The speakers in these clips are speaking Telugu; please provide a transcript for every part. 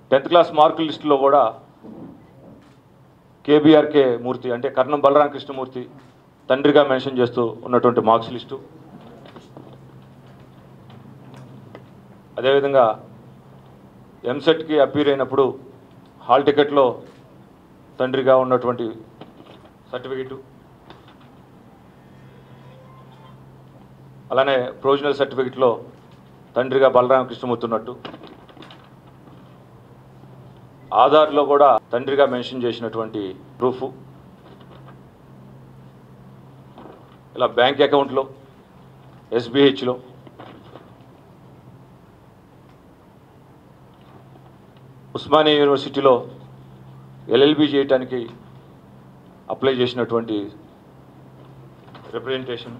టెన్త్ క్లాస్ మార్కుల లిస్టులో కూడా కేబీఆర్కే మూర్తి అంటే కర్ణం బలరామ కృష్ణమూర్తి తండ్రిగా మెన్షన్ చేస్తూ ఉన్నటువంటి మార్క్స్ లిస్టు అదేవిధంగా ఎంసెట్కి అపీర్ అయినప్పుడు హాల్ టికెట్లో తండ్రిగా ఉన్నటువంటి సర్టిఫికెటు అలానే ప్రొవిజనల్ సర్టిఫికెట్లో తండ్రిగా బలరామ కృష్ణమూర్తి ఉన్నట్టు ఆధార్లో కూడా తండ్రిగా మెన్షన్ చేసినటువంటి ప్రూఫ్ ఇలా బ్యాంక్ అకౌంట్లో ఎస్బీహెచ్లో ఉస్మానియా యూనివర్సిటీలో ఎల్ఎల్బి చేయటానికి అప్లై చేసినటువంటి రిప్రజెంటేషన్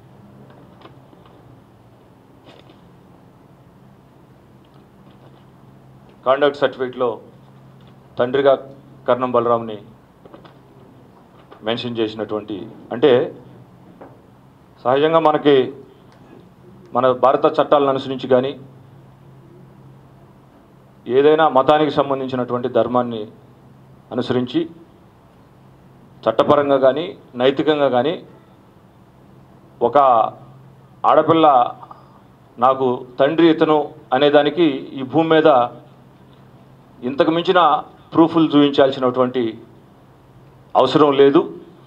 కాండక్ట్ సర్టిఫికేట్లో తండ్రిగా కర్ణం బలరాంని మెన్షన్ చేసినటువంటి అంటే సహజంగా మనకి మన భారత చట్టాలను అనుసరించి కానీ ఏదైనా మతానికి సంబంధించినటువంటి ధర్మాన్ని అనుసరించి చట్టపరంగా కానీ నైతికంగా కానీ ఒక ఆడపిల్ల నాకు తండ్రి ఇతను అనేదానికి ఈ భూమి మీద ఇంతకు మించిన ప్రూఫ్లు చూపించాల్సినటువంటి అవసరం లేదు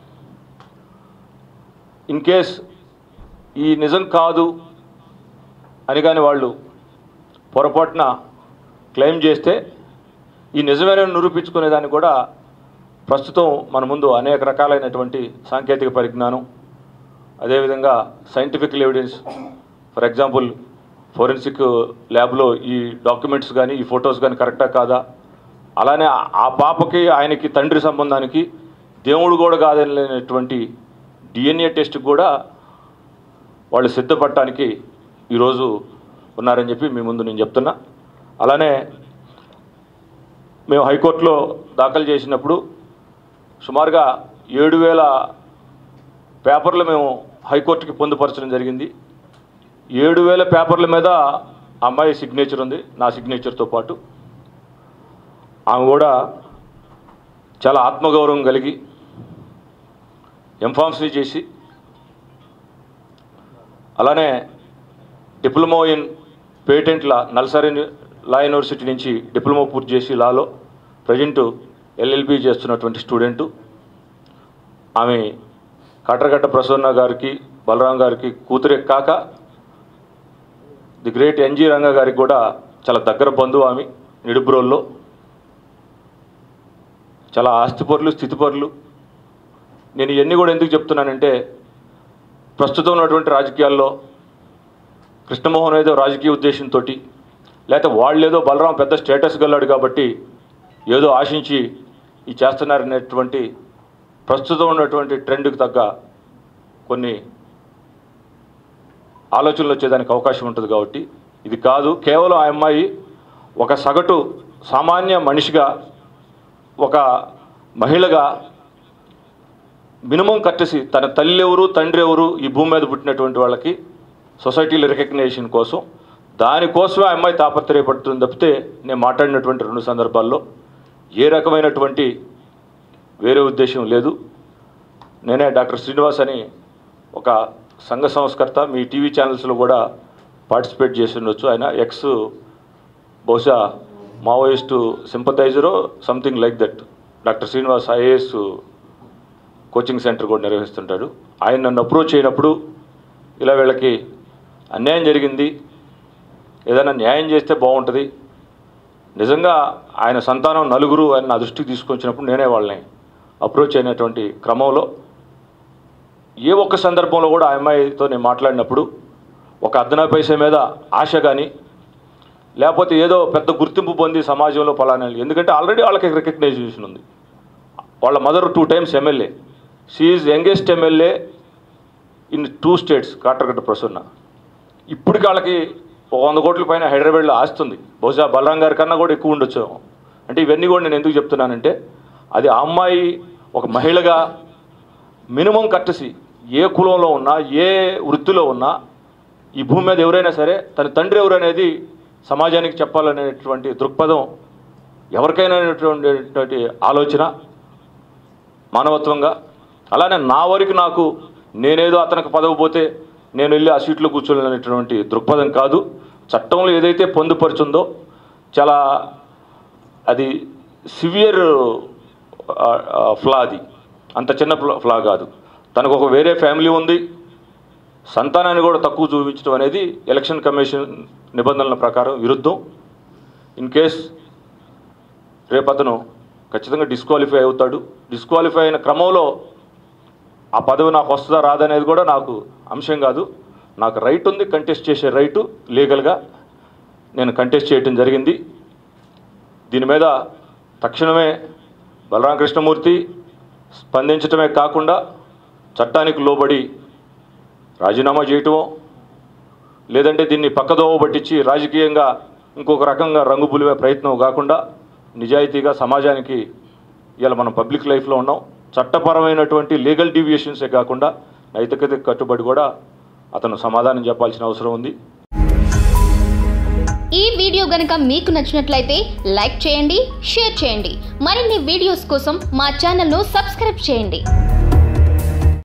ఇన్ కేస్ ఈ నిజం కాదు అని కానీ వాళ్ళు పొరపాటున క్లెయిమ్ చేస్తే ఈ నిజమైన నిరూపించుకునేదాన్ని కూడా ప్రస్తుతం మన ముందు అనేక రకాలైనటువంటి సాంకేతిక పరిజ్ఞానం అదేవిధంగా scientific evidence for example forensic ల్యాబ్లో ఈ డాక్యుమెంట్స్ కానీ ఈ ఫొటోస్ కానీ కరెక్టా కాదా అలానే ఆ- ఆ పాపకి ఆయనకి తండ్రి సంబంధానికి దేవుడు కూడా కాదనేటువంటి డిఎన్ఏ టెస్ట్ కూడా వాళ్ళు సిద్ధపడటానికి ఈరోజు ఉన్నారని చెప్పి మీ ముందు నేను చెప్తున్నా అలానే మేము హైకోర్టులో దాఖలు చేసినప్పుడు సుమారుగా ఏడు వేల పేపర్లు మేము హైకోర్టుకి పొందుపరచడం జరిగింది ఏడు వేల పేపర్ల మీద అమ్మాయి సిగ్నేచర్ ఉంది నా సిగ్నేచర్తో పాటు ఆమె కూడా చాలా ఆత్మగౌరవం కలిగి ఎంఫామ్సీ చేసి అలానే డిప్లొమా ఇన్ పేటెంట్ లా నల్సారి లా యూనివర్సిటీ నుంచి డిప్లొమా పూర్తి చేసి లాలో ప్రజెంట్ ఎల్ఎల్బి చేస్తున్నటువంటి స్టూడెంటు ఆమె కట్రగడ్డ ప్రసన్న గారికి బలరాం గారికి కూతురే కాక ది గ్రేట్ ఎన్జి రంగ గారికి కూడా చాలా దగ్గర బంధువు ఆమె నిడుబ్రోల్లో చాలా ఆస్తిపరులు స్థితిపరులు నేను ఇవన్నీ కూడా ఎందుకు చెప్తున్నానంటే ప్రస్తుతం ఉన్నటువంటి రాజకీయాల్లో కృష్ణమోహన్ ఏదో రాజకీయ ఉద్దేశంతో లేకపోతే వాళ్ళు ఏదో బలరాం పెద్ద స్టేటస్ గల్లాడు కాబట్టి ఏదో ఆశించి ఈ చేస్తున్నారనేటువంటి ప్రస్తుతం ఉన్నటువంటి ట్రెండ్కి తగ్గ కొన్ని ఆలోచనలు వచ్చేదానికి అవకాశం ఉంటుంది కాబట్టి ఇది కాదు కేవలం ఆ అమ్మాయి ఒక సగటు సామాన్య మనిషిగా ఒక మహిళగా మినిమం కట్టేసి తన తల్లి ఎవరు తండ్రి ఎవరు ఈ భూమి మీద పుట్టినటువంటి వాళ్ళకి సొసైటీలో రికగ్నేషన్ కోసం దానికోసమే ఆ అమ్మాయి తాపత్రయపడుతుంది తప్పితే నేను మాట్లాడినటువంటి రెండు సందర్భాల్లో ఏ రకమైనటువంటి వేరే ఉద్దేశం లేదు నేనే డాక్టర్ శ్రీనివాస్ అని ఒక సంఘ సంస్కర్త మీ టీవీ ఛానల్స్లో కూడా పార్టిసిపేట్ చేసి ఉండొచ్చు ఆయన ఎక్స్ బహుశా మావోయిస్టు సింపథైజరో something like that doctor Srinivas IAS coaching centre కూడా నిర్వహిస్తుంటాడు ఆయన నన్ను అప్రోచ్ అయినప్పుడు ఇలా వీళ్ళకి అన్యాయం జరిగింది ఏదైనా న్యాయం చేస్తే బాగుంటుంది నిజంగా ఆయన సంతానం నలుగురు అని నా దృష్టికి తీసుకొచ్చినప్పుడు నేనే వాళ్ళని అప్రోచ్ అయినటువంటి క్రమంలో ఏ ఒక్క సందర్భంలో కూడా ఆ అమ్మాయితో నేను మాట్లాడినప్పుడు ఒక అర్ధనా పైసే మీద ఆశ కానీ లేకపోతే ఏదో పెద్ద గుర్తింపు పొంది సమాజంలో పలానా ఎందుకంటే ఆల్రెడీ వాళ్ళకి రికగ్నైజేషన్ ఉంది వాళ్ళ mother two times MLA she youngest MLA in two states Kataragadda Prasanna ఇప్పటికి వాళ్ళకి ఒక వంద కోట్ల పైన హైదరాబాద్లో ఆస్తుంది బహుశా బలరాం గారి కన్నా కూడా ఎక్కువ ఉండొచ్చు అంటే ఇవన్నీ కూడా నేను ఎందుకు చెప్తున్నానంటే అది ఆ అమ్మాయి ఒక మహిళగా మినిమం కట్టసి ఏ కులంలో ఉన్నా ఏ వృత్తిలో ఉన్నా ఈ భూమి మీద ఎవరైనా సరే తన తండ్రి ఎవరు అనేది సమాజానికి చెప్పాలనేటువంటి దృక్పథం ఎవరికైనా ఉన్నటువంటి ఆలోచన మానవత్వంగా అలానే నా వరకు నాకు నేనేదో అతనికి పదవి పోతే నేను వెళ్ళి ఆ సీట్లో కూర్చోలేనటువంటి దృక్పథం కాదు చట్టంలో ఏదైతే పొందుపరుచుందో చాలా అది సివియర్ ఫ్లా అది అంత చిన్న ఫ్లా- ఫ్లా కాదు తనకు ఒక వేరే ఫ్యామిలీ ఉంది సంతానాన్ని కూడా తక్కువ చూపించడం అనేది ఎలక్షన్ కమిషన్ నిబంధనల ప్రకారం విరుద్ధం ఇన్ కేస్ రేపు అతను ఖచ్చితంగా డిస్క్వాలిఫై అవుతాడు డిస్క్వాలిఫై అయిన క్రమంలో ఆ పదవి నాకు వస్తుందా రాదనేది కూడా నాకు అంశం కాదు నాకు రైట్ ఉంది కంటెస్ట్ చేసే రైటు లీగల్గా నేను కంటెస్ట్ చేయటం జరిగింది దీని మీద తక్షణమే బలరామ కృష్ణమూర్తి స్పందించటమే కాకుండా చట్టానికి లోబడి రాజీనామా చేయటమో లేదంటే దీన్ని పక్కదోవ పట్టించి రాజకీయంగా ఇంకొక రకంగా రంగు పులివే ప్రయత్నం కాకుండా నిజాయితీగా సమాజానికి ఇవాళ మనం పబ్లిక్ లైఫ్లో ఉన్నాం చట్టపరమైనటువంటి లీగల్ డీవియేషన్సే కాకుండా నైతికత కట్టుబడి కూడా అతను సమాధానం చెప్పాల్సిన అవసరం ఉంది ఈ వీడియో గనక మీకు నచ్చినట్లయితే లైక్ చేయండి షేర్ చేయండి మరిన్ని వీడియోస్ కోసం మా ఛానల్ను సబ్స్క్రైబ్ చేయండి